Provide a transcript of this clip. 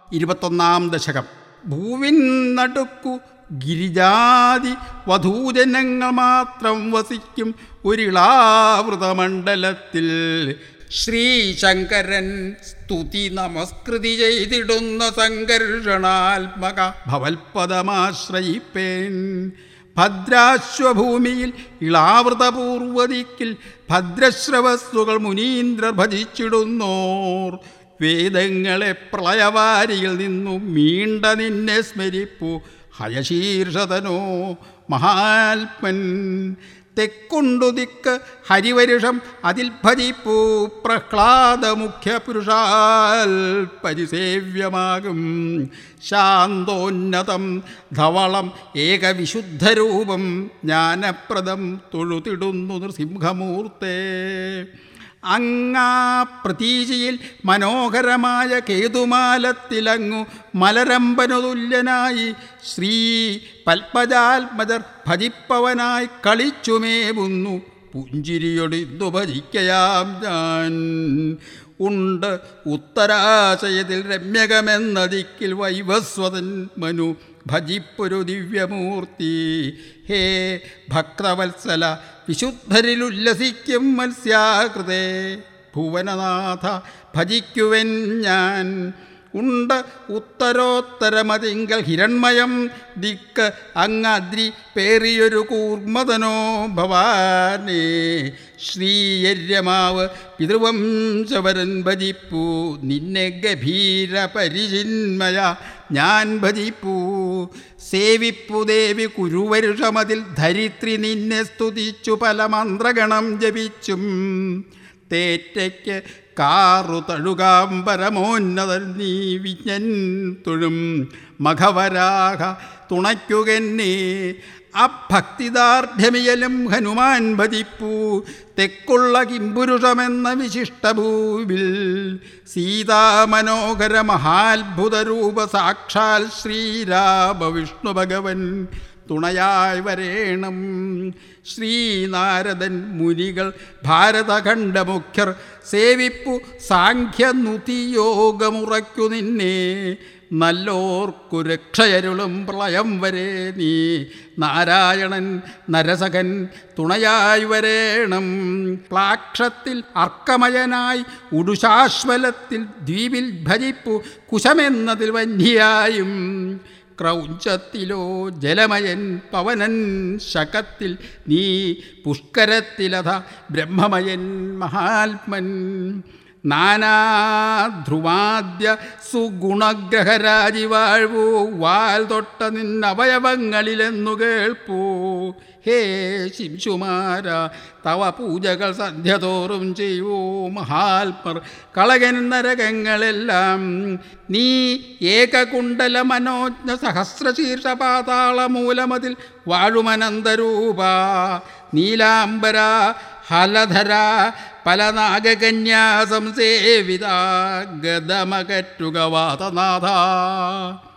ഇരുപത്തൊന്നാം ദശകം ഭൂവിൻ നടുക്കു ഗിരിജാതി വധൂജനങ്ങൾ മാത്രം വസിക്കും ഒരിളാവൃതമണ്ഡലത്തിൽ ശ്രീശങ്കരൻ സ്തുതി നമസ്കൃതി ചെയ്തിടുന്ന സംഘർഷണാത്മക ഭവൽപദമാശ്രയിപ്പേൻ ഭദ്രാശ്വഭൂമിയിൽ ഇളാവൃതപൂർവദിക്കിൽ ഭദ്രശ്രവസ്തുകൾ മുനീന്ദ്രർ ഭജിച്ചിടുന്നോർ വേദങ്ങളെ പ്രളയവാരിയിൽ നിന്നു മീണ്ട നിന്നെ സ്മരിപ്പു ഹയശീർഷതനോ മഹാത്മൻ തെക്കൊണ്ടു ദിക്ക് ഹരിവരുഷം അതിൽ ഭജിപ്പൂ പ്രഹ്ലാദമുഖ്യ പുരുഷാൽ പരിസേവ്യമാകും ശാന്തോന്നതം ധവളം ഏകവിശുദ്ധരൂപം ജ്ഞാനപ്രദം തൊഴുതിടുന്നു നൃസിംഹമൂർത്തേ അങ്ങാ പ്രതീചിയിൽ മനോഹരമായ കേതുമാലത്തിലങ്ങു മലരമ്പനു തുല്യനായി ശ്രീ പത്മജാത്മജർ ഭജിപ്പവനായി കളിച്ചുമേവുന്നു പുഞ്ചിരിയൊടിന്തു ഭജിക്കയാം ഞാൻ ഉണ്ട് ഉത്തരാശയത്തിൽ രമ്യകമെന്ന ദിക്കിൽ വൈവസ്വതൻ മനു ഭജിപ്പൊരു ദിവ്യമൂർത്തി ഹേ ഭക്തവത്സല വിശുദ്ധരിലുല്ലസിക്കും മത്സ്യാകൃതേ ഭുവനനാഥ ഭജിക്കുവൻ ഞാൻ ഉണ്ട് ഉത്തരോത്തരമതിങ്കൽ ഹിരൺമയം ദിക്ക് അങ്ങദ്രി പേറിയൊരു കൂർമ്മതനോ ഭവാനേ ശ്രീയര്യമാവ് പിതൃവംശവരൻ ഭജിപ്പൂ നിന്നെ ഗഭീര പരിചിന്മയ ഞാൻ ഭജിപ്പൂ സേവിപ്പു ദേവി കുരുവരുഷമതിൽ ധരിത്രി നിന്നെ സ്തുതിച്ചു പല മന്ത്രഗണം ജപിച്ചും തേറ്റയ്ക്ക് കാറു തഴുകാം പരമോന്നതൻ നീ വിജ്ഞൻ തൊഴും മഖവരാഹ തുണയ്ക്കുകന്നെ അഭക്തിദാർഢ്യമിയലും ഹനുമാൻ ഭജിപ്പൂ തെക്കുള്ള കിംപുരുഷമെന്ന വിശിഷ്ടഭൂവിൽ സീതാമനോഹര മഹാത്ഭുതരൂപ സാക്ഷാൽ ശ്രീരാമ വിഷ്ണു ഭഗവൻ തുണയായി വരേണം ശ്രീനാരദൻ മുനികൾ ഭാരതഖണ്ഡമുഖ്യർ സേവിപ്പു സാഖ്യനുതിയോഗമുറയ്ക്കു നിന്നെ നല്ലോർക്കു രക്ഷയരുളും പ്രളയം വരെ നീ നാരായണൻ നരസകൻ തുണയായി വരേണം ക്ലാക്ഷത്തിൽ അർക്കമയനായി ഉടുശാശ്വലത്തിൽ ദ്വീപിൽ ഭജിപ്പു കുശമെന്നതിൽ വന്യായും ക്രൗഞ്ചത്തിലോ ജലമയൻ പവനൻ ശകത്തിൽ നീ പുഷ്കരത്തിലഥ ബ്രഹ്മമയൻ മഹാത്മൻ നാനാധ്രുവാദ്യ സുഗുണഗ്രഹരാജി വാഴ്വൂ വാൽ തൊട്ട നിന്നവയവങ്ങളിലെന്നു കേൾപ്പൂ ഹേ ശിംശുമാര തവ പൂജകൾ സന്ധ്യതോറും ചെയ്യൂ മഹാത്മർ കളകൻ നരകങ്ങളെല്ലാം നീ ഏകകുണ്ടല മനോജ്ഞ സഹസ്രശീർഷ പാതാള മൂലമതിൽ വാഴുമനന്തരൂപ നീലാംബര ഹലധര പല നാഗകന്യാ സംസേവിത ഗതമകറ്റുക വാതനാഥ